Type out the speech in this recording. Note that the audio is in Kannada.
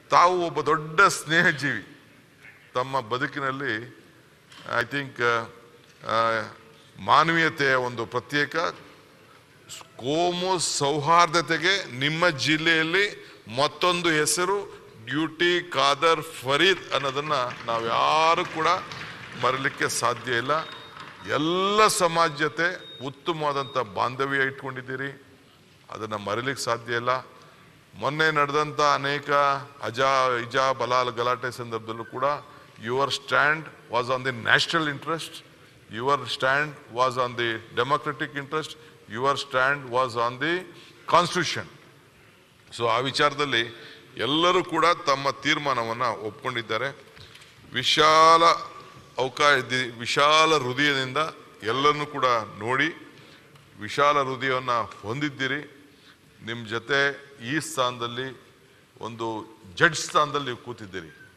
ತಾವು ಒಬ್ಬ ದೊಡ್ಡ ಸ್ನೇಹಜೀವಿ ತಮ್ಮ ಬದುಕಿನಲ್ಲಿ ಐ ಥಿಂಕ್ ಮಾನವೀಯತೆಯ ಒಂದು ಪ್ರತ್ಯೇಕ ಕೋಮು ಸೌಹಾರ್ದತೆಗೆ ನಿಮ್ಮ ಜಿಲ್ಲೆಯಲ್ಲಿ ಮತ್ತೊಂದು ಹೆಸರು ಡ್ಯೂಟಿ ಖಾದರ್ ಫರೀದ್ ಅನ್ನೋದನ್ನ ನಾವು ಯಾರು ಕೂಡ ಮರಲಿಕ್ಕೆ ಸಾಧ್ಯ ಇಲ್ಲ ಎಲ್ಲ ಸಮಾಜ ಜೊತೆ ಉತ್ತಮವಾದಂಥ ಬಾಂಧವ್ಯ ಇಟ್ಕೊಂಡಿದ್ದೀರಿ ಅದನ್ನು ಮರೀಲಿಕ್ಕೆ ಸಾಧ್ಯ ಇಲ್ಲ ಮೊನ್ನೆ ನಡೆದಂಥ ಅನೇಕ ಅಜಾ ಇಜಾ ಬಲಾಲ್ ಗಲಾಟೆ ಸಂದರ್ಭದಲ್ಲೂ ಕೂಡ your stand was on the national interest your stand was on the democratic interest your stand was on the constitution so ಆ ವಿಚಾರದಲ್ಲಿ ಎಲ್ಲರೂ ಕೂಡ ತಮ್ಮ ತೀರ್ಮಾನವನ್ನು ಒಪ್ಕೊಂಡಿದ್ದಾರೆ ವಿಶಾಲ ಅವಕಾಶ ವಿಶಾಲ ಹೃದಯದಿಂದ ಎಲ್ಲರನ್ನೂ ಕೂಡ ನೋಡಿ ವಿಶಾಲ ಹೃದಯವನ್ನು ಹೊಂದಿದ್ದೀರಿ ನಿಮ್ಮ ಜೊತೆ ಈ ಸ್ಥಾನದಲ್ಲಿ ಒಂದು ಜಡ್ಜ್ ಸ್ಥಾನದಲ್ಲಿ ನೀವು ಕೂತಿದ್ದೀರಿ